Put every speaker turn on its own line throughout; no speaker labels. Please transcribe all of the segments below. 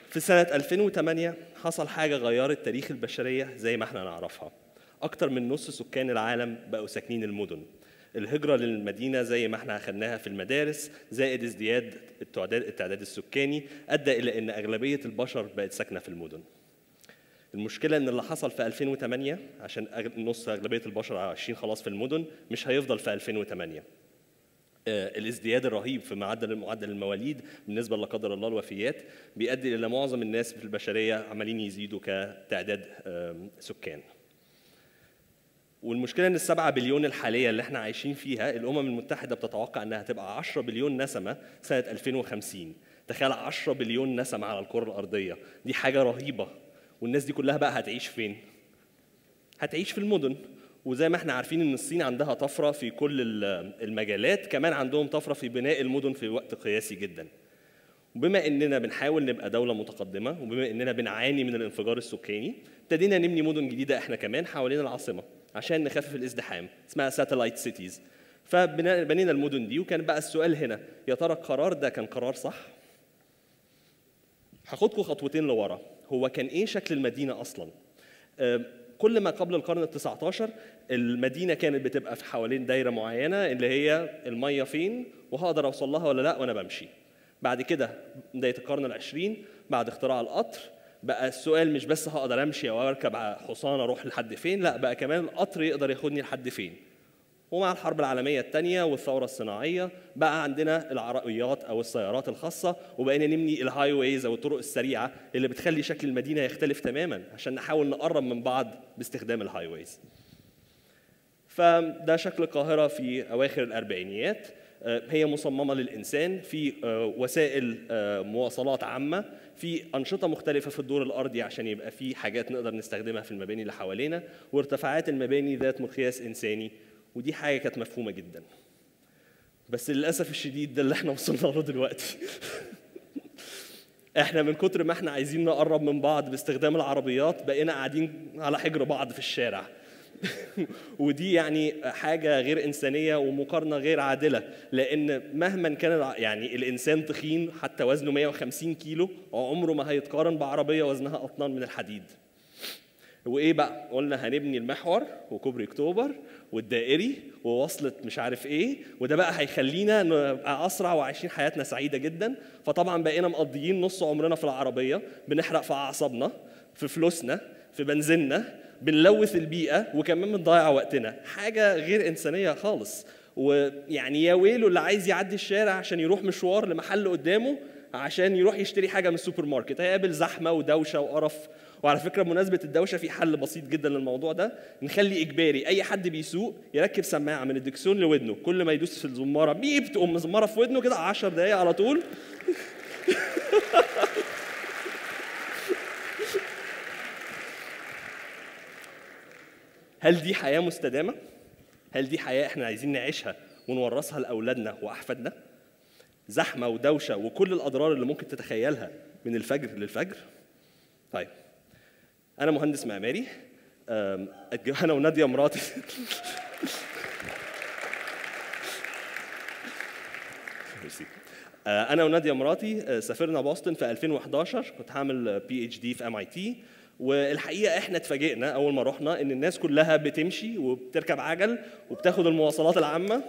في سنة 2008 حصل حاجة غيرت تاريخ البشرية زي ما احنا نعرفها أكتر من نص سكان العالم بقوا ساكنين المدن الهجرة للمدينة زي ما احنا أخدناها في المدارس زائد ازدياد التعداد التعداد السكاني أدى إلى أن أغلبية البشر بقت ساكنة في المدن المشكلة إن اللي حصل في 2008 عشان أغ- نص أغلبية البشر عايشين خلاص في المدن مش هيفضل في 2008 آه، الازدياد الرهيب في معدل معدل المواليد بالنسبه لا قدر الله الوفيات بيؤدي الى معظم الناس في البشريه عمالين يزيدوا كتعداد آم، سكان. والمشكله ان السبعة بليون الحاليه اللي احنا عايشين فيها الامم المتحده بتتوقع انها تبقى 10 بليون نسمه سنه 2050 تخيل 10 بليون نسمه على الكره الارضيه دي حاجه رهيبه والناس دي كلها بقى هتعيش فين هتعيش في المدن وزي ما احنا عارفين ان الصين عندها طفره في كل ال- المجالات كمان عندهم طفره في بناء المدن في وقت قياسي جدا وبما اننا بنحاول نبقى دوله متقدمه وبما اننا بنعاني من الانفجار السكاني ابتدينا نبني مدن جديده احنا كمان حوالين العاصمه عشان نخفف الازدحام اسمها ساتلايت سيتيز فبنينا المدن دي وكان بقى السؤال هنا يا ترى القرار ده كان قرار صح هاخدكم خطوتين لورا هو كان ايه شكل المدينه اصلا آه، كل ما قبل القرن ال 19 المدينه كانت بتبقى في حوالين دايره معينه اللي هي الميه فين وهقدر اوصل لها ولا لا وانا بمشي بعد كده بدايه القرن العشرين بعد اختراع القطر بقى السؤال مش بس هقدر امشي او اركب على حصان اروح لحد فين لا بقى كمان القطر يقدر ياخدني لحد فين ومع الحرب العالمية الثانية والثورة الصناعية بقى عندنا العربيات أو السيارات الخاصة وبقينا نبني الهاي ويز أو الطرق السريعة اللي بتخلي شكل المدينة يختلف تماما عشان نحاول نقرب من بعض باستخدام الهاي ويز. فده شكل القاهرة في أواخر الأربعينيات آه، هي مصممة للإنسان في آه، وسائل آه، مواصلات عامة في أنشطة مختلفة في الدور الأرضي عشان يبقى في حاجات نقدر نستخدمها في المباني اللي حوالينا وارتفاعات المباني ذات مقياس إنساني ودي حاجة كانت مفهومة جدا بس للأسف الشديد ده اللي احنا وصلنا له دلوقتي احنا من كتر ما احنا عايزين نقرب من بعض باستخدام العربيات بقينا قاعدين على حجر بعض في الشارع ودي يعني حاجة غير إنسانية ومقارنة غير عادلة لأن مهما كان الع- يعني الإنسان تخين حتى وزنه 150 كيلو عمره ما هيتقارن بعربية وزنها أطنان من الحديد وايه بقى قلنا هنبني المحور وكوبري اكتوبر والدائري ووصلة مش عارف ايه وده بقى هيخلينا نبقى اسرع وعايشين حياتنا سعيده جدا فطبعا بقينا مقضيين نص عمرنا في العربيه بنحرق في اعصابنا في فلوسنا في بنزيننا بنلوث البيئه وكمان بنضيع وقتنا حاجه غير انسانيه خالص ويعني يا ويله اللي عايز يعدي الشارع عشان يروح مشوار لمحل قدامه عشان يروح يشتري حاجه من السوبر ماركت هيقابل زحمه ودوشه وقرف وعلى فكره بمناسبه الدوشه في حل بسيط جدا للموضوع ده نخلي اجباري اي حد بيسوق يركب سماعه من الدكسون لودنه كل ما يدوس في الزماره بيب تقوم مزمره في ودنه كده 10 دقايق على طول هل دي حياه مستدامه هل دي حياه احنا عايزين نعيشها ونورثها لاولادنا واحفادنا زحمه ودوشه وكل الاضرار اللي ممكن تتخيلها من الفجر للفجر طيب انا مهندس معماري أم، أتج- انا وناديه مراتي ميرسي. آه، انا وناديه مراتي آه، سافرنا بoston في 2011 كنت هعمل بي اتش دي في ام اي تي والحقيقه احنا اتفاجئنا اول ما رحنا ان الناس كلها بتمشي وبتركب عجل وبتاخد المواصلات العامه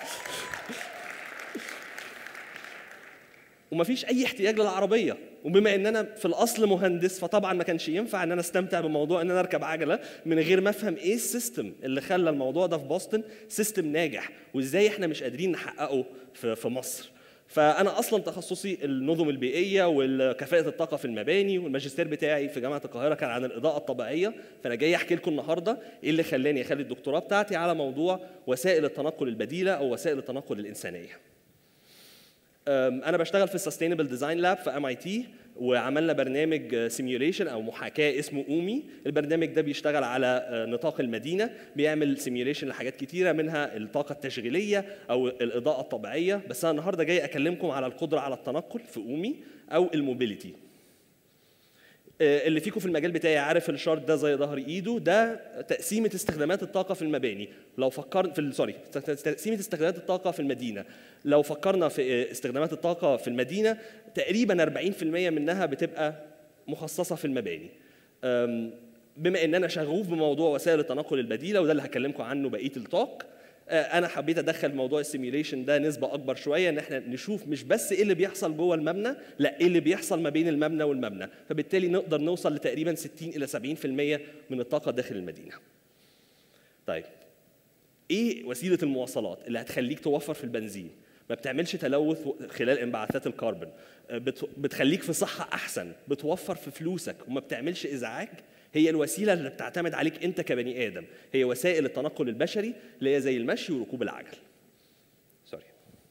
ومفيش اي احتياج للعربيه وبما ان انا في الاصل مهندس فطبعا ما كانش ينفع ان انا استمتع بموضوع ان انا اركب عجله من غير ما افهم ايه السيستم اللي خلى الموضوع ده في بoston سيستم ناجح وازاي احنا مش قادرين نحققه في في مصر فانا اصلا تخصصي النظم البيئيه وكفاءه الطاقه في المباني والماجستير بتاعي في جامعه القاهره كان عن الاضاءه الطبيعيه فانا جاي احكي لكم النهارده ايه اللي خلاني اخلي الدكتوراه بتاعتي على موضوع وسائل التنقل البديله او وسائل التنقل الانسانيه أم، انا بشتغل في السستينبل ديزاين لاب في ام اي تي وعملنا برنامج سيميوليشن او محاكاه اسمه اومي البرنامج ده بيشتغل على آه، نطاق المدينه بيعمل سيميوليشن لحاجات كتيره منها الطاقه التشغيليه او الاضاءه الطبيعيه بس انا النهارده جاي اكلمكم على القدره على التنقل في اومي او الموبيليتي آه، اللي فيكم في المجال بتاعي عارف الشارت ده زي ظهر ايده ده تقسيمه استخدامات الطاقه في المباني لو فكرنا في ال- سوري تقسيمه استخدامات الطاقه في المدينه لو فكرنا في آه، استخدامات الطاقه في المدينه تقريبا 40% منها بتبقى مخصصه في المباني أم، بما ان انا شغوف بموضوع وسائل التنقل البديله وده اللي هكلمكم عنه بقيه التوك آه، انا حبيت ادخل موضوع السيميوليشن ده نسبه اكبر شويه ان احنا نشوف مش بس ايه اللي بيحصل جوه المبنى لا ايه اللي بيحصل ما بين المبنى والمبنى فبالتالي نقدر نوصل لتقريبا 60 الى 70% من الطاقه داخل المدينه طيب ايه وسيله المواصلات اللي هتخليك توفر في البنزين ما بتعملش تلوث خلال انبعاثات الكربون آه، بت- بتخليك في صحه احسن بتوفر في فلوسك وما بتعملش ازعاج هي الوسيله اللي بتعتمد عليك انت كبني ادم هي وسائل التنقل البشري اللي هي زي المشي وركوب العجل سوري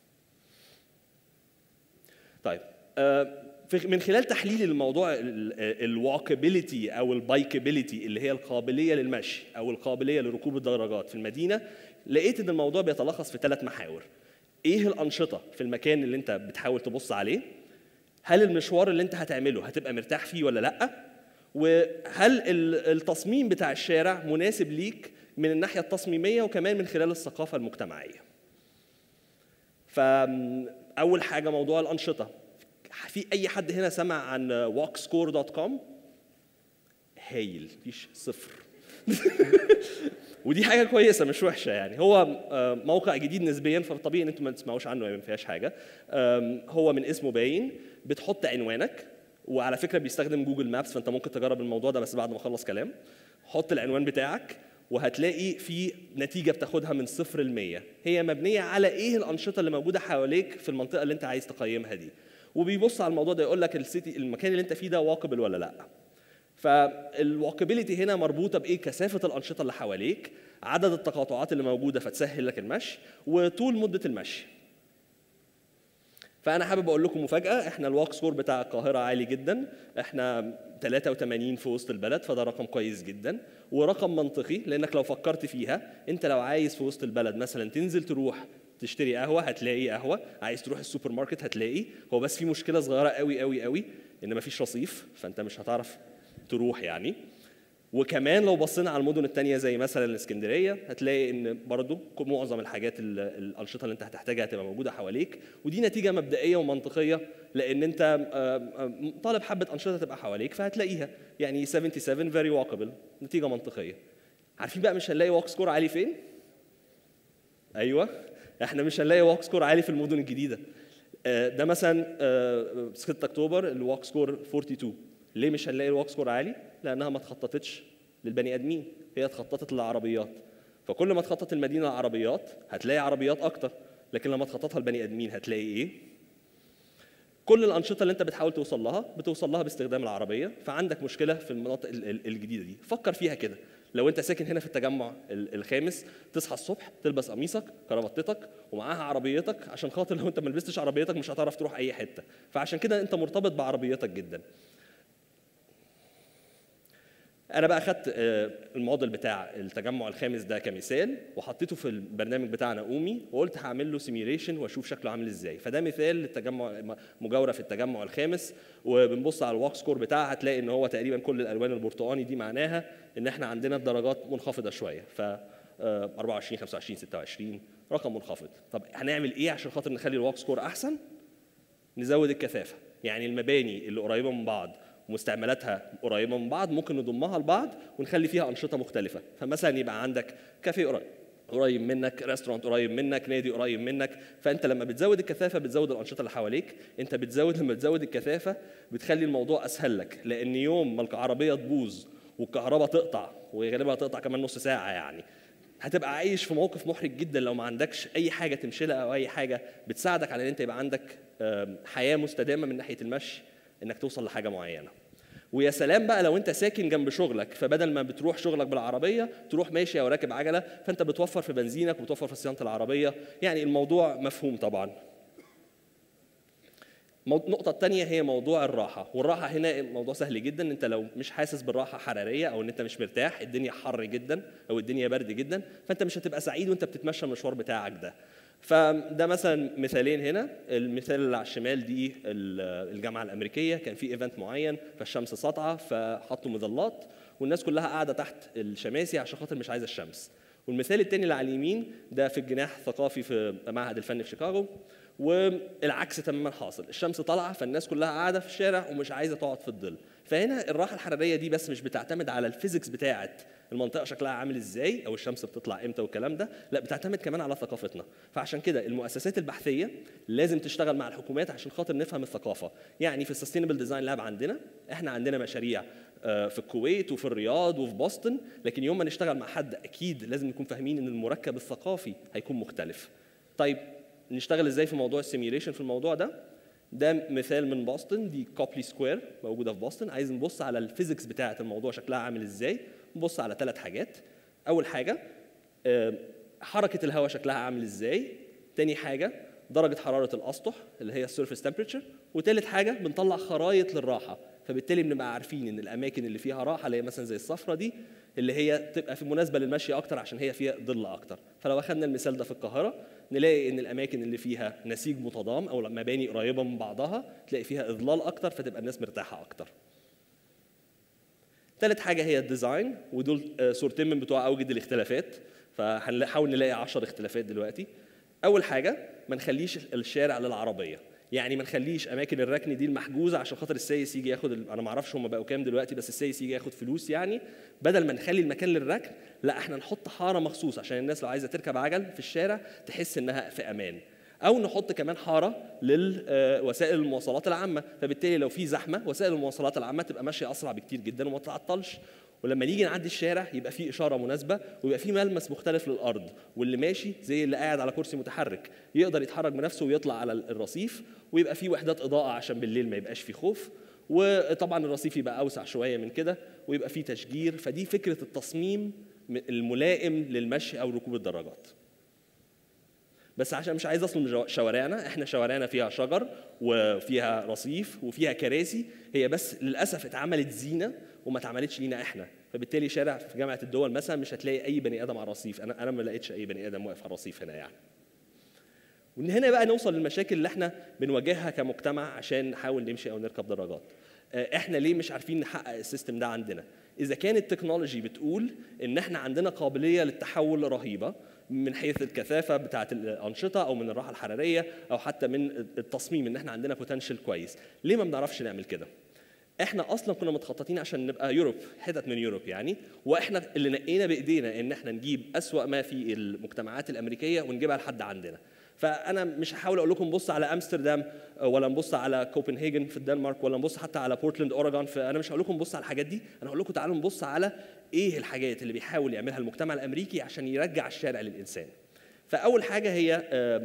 طيب آه، في- من خلال تحليل الموضوع الواكابيليتي او البايكابيليتي اللي هي القابليه للمشي او القابليه لركوب الدراجات في المدينه لقيت ان الموضوع بيتلخص في ثلاث محاور ايه الانشطه في المكان اللي انت بتحاول تبص عليه هل المشوار اللي انت هتعمله هتبقى مرتاح فيه ولا لا وهل ال- التصميم بتاع الشارع مناسب ليك من الناحيه التصميميه وكمان من خلال الثقافه المجتمعيه فاول حاجه موضوع الانشطه في اي حد هنا سمع عن walkscore.com هايل مفيش صفر ودي حاجه كويسه مش وحشه يعني هو آه، موقع جديد نسبيا فطبيعي ان انتم ما تسمعوش عنه ما فيهاش حاجه آم، هو من اسمه باين بتحط عنوانك وعلى فكره بيستخدم جوجل مابس فانت ممكن تجرب الموضوع ده بس بعد ما اخلص كلام حط العنوان بتاعك وهتلاقي في نتيجه بتاخدها من صفر ل 100 هي مبنيه على ايه الانشطه اللي موجوده حواليك في المنطقه اللي انت عايز تقيمها دي وبيبص على الموضوع ده يقول لك السيتي المكان اللي انت فيه ده واقبل ولا لا فالواكابيليتي هنا مربوطه بايه كثافه الانشطه اللي حواليك عدد التقاطعات اللي موجوده فتسهل لك المشي وطول مده المشي فانا حابب اقول لكم مفاجاه احنا الواك سكور بتاع القاهره عالي جدا احنا 83 في وسط البلد فده رقم كويس جدا ورقم منطقي لانك لو فكرت فيها انت لو عايز في وسط البلد مثلا تنزل تروح تشتري قهوه هتلاقي قهوه عايز تروح السوبر ماركت هتلاقي هو بس في مشكله صغيره قوي قوي قوي ان مفيش رصيف فانت مش هتعرف تروح يعني وكمان لو بصينا على المدن التانية زي مثلا الاسكندريه هتلاقي ان برضو معظم الحاجات ال- الانشطه اللي انت هتحتاجها هتبقى موجوده حواليك ودي نتيجه مبدئيه ومنطقيه لان انت آم، آم، طالب حبه انشطه تبقى حواليك فهتلاقيها يعني 77 فيري واكبل نتيجه منطقيه عارفين بقى مش هنلاقي واك سكور عالي فين ايوه احنا مش هنلاقي واك سكور عالي في المدن الجديده آه، ده مثلا آه، 6 اكتوبر الواك سكور 42 ليه مش هنلاقي الواك سكور عالي لانها ما اتخططتش للبني ادمين هي اتخططت للعربيات فكل ما تخطط المدينه للعربيات هتلاقي عربيات اكتر لكن لما تخططها البني ادمين هتلاقي ايه كل الانشطه اللي انت بتحاول توصل لها بتوصل لها باستخدام العربيه فعندك مشكله في المناطق ال- ال- الجديده دي فكر فيها كده لو انت ساكن هنا في التجمع ال- الخامس تصحى الصبح تلبس قميصك كرافتتك ومعاها عربيتك عشان خاطر لو انت ما لبستش عربيتك مش هتعرف تروح اي حته فعشان كده انت مرتبط بعربيتك جدا انا بقى خدت آه، الموديل بتاع التجمع الخامس ده كمثال وحطيته في البرنامج بتاعنا اومي وقلت هعمل له سيميوليشن واشوف شكله عامل ازاي فده مثال للتجمع م- مجاوره في التجمع الخامس وبنبص على الواك سكور بتاعها هتلاقي ان هو تقريبا كل الالوان البرتقاني دي معناها ان احنا عندنا الدرجات منخفضه شويه ف آه، 24 25 26 رقم منخفض طب هنعمل ايه عشان خاطر نخلي الواك سكور احسن نزود الكثافه يعني المباني اللي قريبه من بعض ومستعملاتها قريبه من بعض ممكن نضمها لبعض ونخلي فيها انشطه مختلفه فمثلا يبقى عندك كافيه قريب قريب منك ريستورانت قريب منك نادي قريب منك فانت لما بتزود الكثافه بتزود الانشطه اللي حواليك انت بتزود لما بتزود الكثافه بتخلي الموضوع اسهل لك لان يوم ما العربيه تبوظ والكهرباء تقطع وغالبا هتقطع كمان نص ساعه يعني هتبقى عايش في موقف محرج جدا لو ما عندكش اي حاجه تمشي لها او اي حاجه بتساعدك على ان انت يبقى عندك آم، حياه مستدامه من ناحيه المشي انك توصل لحاجه معينه ويا سلام بقى لو انت ساكن جنب شغلك فبدل ما بتروح شغلك بالعربيه تروح ماشي او راكب عجله فانت بتوفر في بنزينك وبتوفر في صيانه العربيه يعني الموضوع مفهوم طبعا مو- النقطة الثانية هي موضوع الراحة، والراحة هنا موضوع سهل جدا، انت لو مش حاسس بالراحة حرارية او ان انت مش مرتاح، الدنيا حر جدا او الدنيا برد جدا، فانت مش هتبقى سعيد وانت بتتمشى المشوار بتاعك ده. فده مثلا مثالين هنا، المثال اللي على الشمال دي ال- الجامعة الأمريكية كان في ايفنت معين فالشمس ساطعة فحطوا مظلات والناس كلها قاعدة تحت الشماسي عشان خاطر مش عايزة الشمس. والمثال الثاني اللي على اليمين ده في الجناح الثقافي في معهد الفن في شيكاغو والعكس تماما حاصل الشمس طالعه فالناس كلها قاعده في الشارع ومش عايزه تقعد في الظل فهنا الراحه الحراريه دي بس مش بتعتمد على الفيزيكس بتاعه المنطقه شكلها عامل ازاي او الشمس بتطلع امتى والكلام ده لا بتعتمد كمان على ثقافتنا فعشان كده المؤسسات البحثيه لازم تشتغل مع الحكومات عشان خاطر نفهم الثقافه يعني في السستينبل ديزاين لاب عندنا احنا عندنا مشاريع آه، في الكويت وفي الرياض وفي بoston لكن يوم ما نشتغل مع حد اكيد لازم نكون فاهمين ان المركب الثقافي هيكون مختلف طيب نشتغل ازاي في موضوع السيميوليشن في الموضوع ده ده مثال من بoston دي كوبلي سكوير موجوده في بoston عايز نبص على الفيزيكس بتاعه الموضوع شكلها عامل ازاي نبص على ثلاث حاجات اول حاجه آه، حركه الهواء شكلها عامل ازاي تاني حاجه درجه حراره الاسطح اللي هي السيرفيس تمبريتشر وتالت حاجه بنطلع خرايط للراحه فبالتالي بنبقى عارفين ان الاماكن اللي فيها راحه اللي هي مثلا زي الصفرة دي اللي هي تبقى في مناسبه للمشي اكتر عشان هي فيها ظل اكتر فلو اخذنا المثال ده في القاهره نلاقي ان الاماكن اللي فيها نسيج متضام او مباني قريبه من بعضها تلاقي فيها اظلال اكتر فتبقى الناس مرتاحه اكتر ثالث حاجه هي الديزاين ودول آه، صورتين من بتوع اوجد الاختلافات فهنحاول نلاقي 10 اختلافات دلوقتي اول حاجه ما نخليش الشارع للعربيه يعني ما نخليش اماكن الركن دي المحجوزه عشان خاطر السايس يجي ياخد ال- انا ما اعرفش هم بقوا كام دلوقتي بس السايس يجي ياخد فلوس يعني بدل ما نخلي المكان للركن لا احنا نحط حاره مخصوص عشان الناس لو عايزه تركب عجل في الشارع تحس انها في امان او نحط كمان حاره لوسائل المواصلات العامه فبالتالي لو في زحمه وسائل المواصلات العامه تبقى ماشيه اسرع بكتير جدا وما تعطلش ولما نيجي نعدي الشارع يبقى في اشاره مناسبه ويبقى في ملمس مختلف للارض واللي ماشي زي اللي قاعد على كرسي متحرك يقدر يتحرك بنفسه ويطلع على الرصيف ويبقى في وحدات اضاءه عشان بالليل ما يبقاش في خوف وطبعا الرصيف يبقى اوسع شويه من كده ويبقى في تشجير فدي فكره التصميم الملائم للمشي او ركوب الدراجات بس عشان مش عايز اصل من جو- شوارعنا احنا شوارعنا فيها شجر وفيها رصيف وفيها كراسي هي بس للاسف اتعملت زينه وما اتعملتش لينا احنا فبالتالي شارع في جامعه الدول مثلا مش هتلاقي اي بني ادم على الرصيف انا انا ما لقيتش اي بني ادم واقف على الرصيف هنا يعني ومن هنا بقى نوصل للمشاكل اللي احنا بنواجهها كمجتمع عشان نحاول نمشي او نركب دراجات آه، احنا ليه مش عارفين نحقق السيستم ده عندنا اذا كانت التكنولوجي بتقول ان احنا عندنا قابليه للتحول رهيبه من حيث الكثافه بتاعه الانشطه او من الراحه الحراريه او حتى من التصميم ان احنا عندنا بوتنشال كويس ليه ما بنعرفش نعمل كده احنا اصلا كنا متخططين عشان نبقى يوروب حتت من يوروب يعني واحنا اللي نقينا بايدينا ان احنا نجيب اسوا ما في المجتمعات الامريكيه ونجيبها لحد عندنا فانا مش هحاول اقول لكم بص على امستردام ولا نبص على كوبنهاجن في الدنمارك ولا نبص حتى على بورتلاند اوريجون فانا مش هقول لكم بص على الحاجات دي انا هقول لكم تعالوا نبص على ايه الحاجات اللي بيحاول يعملها المجتمع الامريكي عشان يرجع الشارع للانسان فاول حاجه هي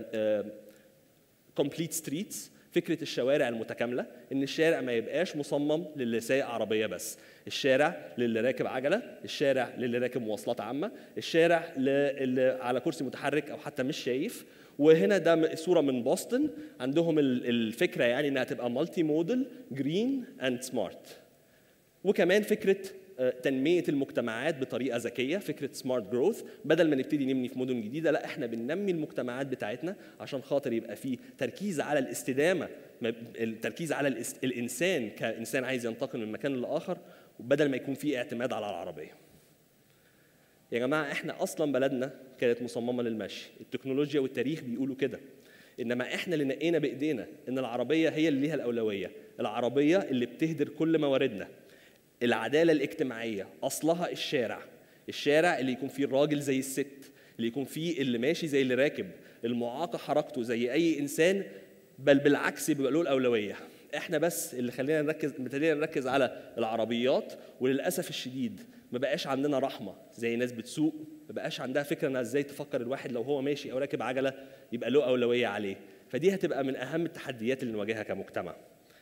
كومبليت ستريتس فكره الشوارع المتكامله ان الشارع ما يبقاش مصمم للي سايق عربيه بس الشارع للي راكب عجله الشارع للي راكب مواصلات عامه الشارع للي على كرسي متحرك او حتى مش شايف وهنا ده م- صوره من بوسطن عندهم ال- الفكره يعني انها تبقى مالتي موديل جرين اند سمارت وكمان فكره آه، تنميه المجتمعات بطريقه ذكيه فكره سمارت جروث بدل ما نبتدي نبني في مدن جديده لا احنا بننمي المجتمعات بتاعتنا عشان خاطر يبقى في تركيز على الاستدامه ما- التركيز على الاس- الانسان كانسان عايز ينتقل من مكان لاخر بدل ما يكون في اعتماد على العربيه يا جماعه احنا اصلا بلدنا كانت مصممه للمشي التكنولوجيا والتاريخ بيقولوا كده انما احنا اللي نقينا بايدينا ان العربيه هي اللي ليها الاولويه العربيه اللي بتهدر كل مواردنا العداله الاجتماعيه اصلها الشارع الشارع اللي يكون فيه الراجل زي الست اللي يكون فيه اللي ماشي زي اللي راكب المعاق حركته زي اي انسان بل بالعكس بيبقى له الاولويه احنا بس اللي خلينا نركز ابتدينا نركز على العربيات وللاسف الشديد ما بقاش عندنا رحمه زي ناس بتسوق ما بقاش عندها فكره انها ازاي تفكر الواحد لو هو ماشي او راكب عجله يبقى له اولويه عليه فدي هتبقى من اهم التحديات اللي نواجهها كمجتمع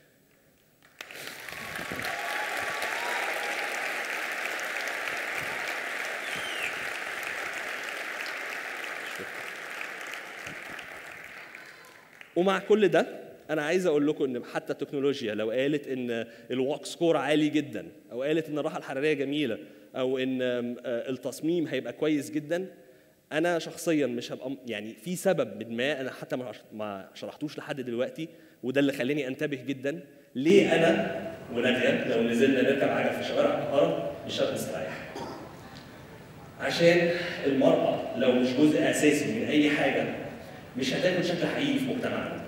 ومع كل ده انا عايز اقول لكم ان حتى التكنولوجيا لو قالت ان الواك سكور عالي جدا او قالت ان الراحه الحراريه جميله او ان آم، آه، التصميم هيبقى كويس جدا انا شخصيا مش هبقى يعني في سبب من ما انا حتى ما ما شرحتوش لحد دلوقتي وده اللي خلاني انتبه جدا ليه انا وناديه لو نزلنا نركب عجل في شوارع القاهره مش هنستريح عشان المرأة لو مش جزء أساسي من أي حاجة مش هتاخد شكل حقيقي في مجتمعنا.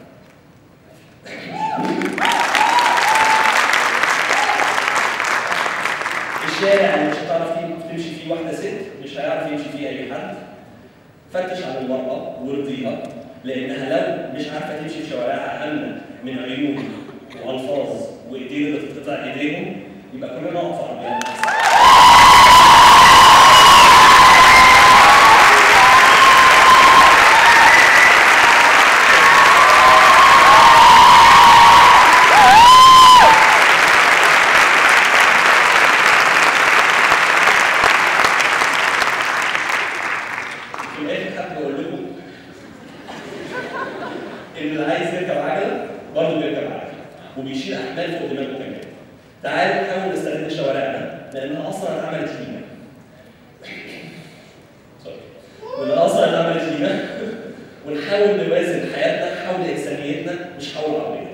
الشارع اللي مش هتعرف فيه تمشي فيه واحدة ست مش هيعرف يمشي فيه أي حد. فتش على المرأة وارضيها لأنها لو مش عارفة تمشي في شوارعها آمنة من عيون وألفاظ وإيدين اللي تتقطع إيديهم يبقى كلنا نقف في عربيات في الاخر حابب اقول لكم ان اللي عايز يركب عجله برضه بيركب عجله وبيشيل احمال فوق دماغه كمان. تعالوا نحاول نستغل شوارعنا لانها اصلا اتعملت لينا. سوري. وانها اصلا اتعملت لينا ونحاول نوازن حياتنا حول انسانيتنا مش حول عربيتنا.